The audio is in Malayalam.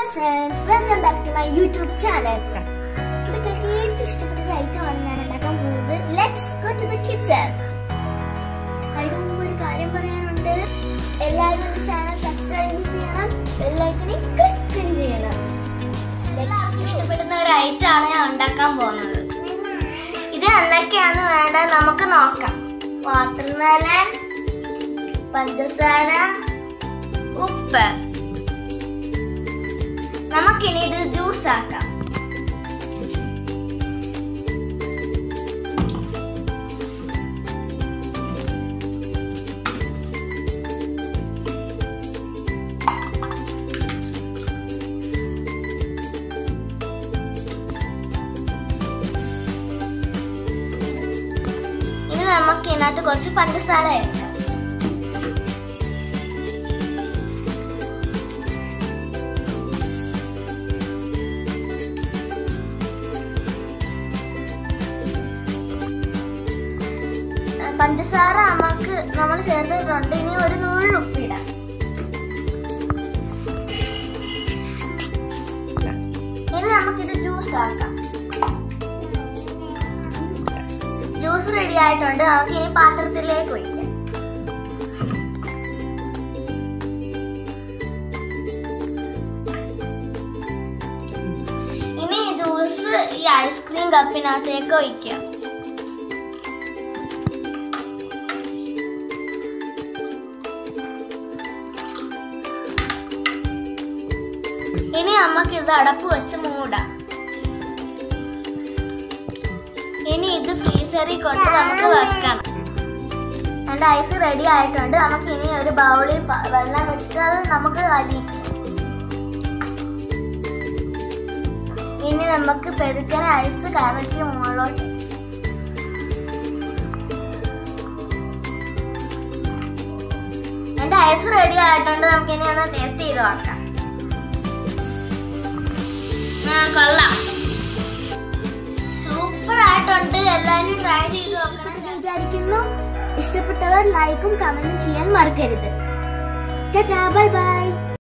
friends welcome back to my YouTube channel ഇതൊക്കെ ഏറ്റവും ഇഷ്ടപ്പെട്ട ഒരു ഐറ്റമാണ് ഞാൻ ഉണ്ടാക്കാൻ പോകുന്നത് let's go to the kitchen അതിന് മുമ്പ് ഒരു കാര്യം പറയാനുണ്ട് എല്ലാവരും എന്റെ ചാനൽ സബ്സ്ക്രൈബ് ചെയ്യണം ബെല്ലൈക്കണി ക്ലിക്കും ചെയ്യണം എല്ലാവർക്കും ഇഷ്ടപ്പെടുന്ന ഒരു ഐറ്റം ആണ് ഞാൻ ഉണ്ടാക്കാൻ പോകുന്നത് ഇത് എന്തൊക്കെയാന്ന് വേണ്ടത് നമുക്ക് നോക്കാം വാട്ടർമെലൻ പഞ്ചസാര ഉപ്പ് നമുക്കിനി ഇത് ജ്യൂസ് ആക്കാം ഇനി നമുക്ക് ഇതിനകത്ത് കുറച്ച് പഞ്ചസാര ഇടാം പഞ്ചസാര നമുക്ക് നമ്മൾ ചേർത്തിട്ടുണ്ട് ഇനി ഒരു നുള്ളു ഉപ്പിടാം ഇനി നമുക്കിത് ജ്യൂസ് ആക്കാം ജ്യൂസ് റെഡി ആയിട്ടുണ്ട് നമുക്ക് ഇനി പാത്രത്തിലേക്ക് ഒഴിക്കാം ഇനി ഈ ജ്യൂസ് ഈ ഐസ്ക്രീം കപ്പിനകത്തേക്ക് ഒഴിക്കാം ഇനി നമുക്ക് ഇത് അടപ്പ് വെച്ച് മൂടാം ഇനി ഇത് ഫ്രീസറിൽ കൊണ്ട് നമുക്ക് വെക്കണം എൻ്റെ ഐസ് റെഡി ആയിട്ടുണ്ട് നമുക്ക് ഇനി ഒരു ബൗളിൽ പ- വെള്ളം വെച്ചിട്ട് അത് നമുക്ക് അലിയിക്കാം ഇനി നമുക്ക് പെരുക്കന ഐസ് കറക്കി മുകളിലോട്ട് എൻ്റെ ഐസ് റെഡി ആയിട്ടുണ്ട് നമുക്ക് ഇനി ഒന്ന് ടേസ്റ്റ് ചെയ്ത് നോക്കാം ആ കൊള്ളാം സൂപ്പർ ആയിട്ടുണ്ട് എല്ലാവരും ട്രൈ ചെയ്ത് നോക്കണം എന്ന് വിചാരിക്കുന്നു ഇഷ്ടപ്പെട്ടവർ ലൈക്കും കമന്റും ചെയ്യാൻ മറക്കരുത് ടാറ്റാ ബൈ ബൈ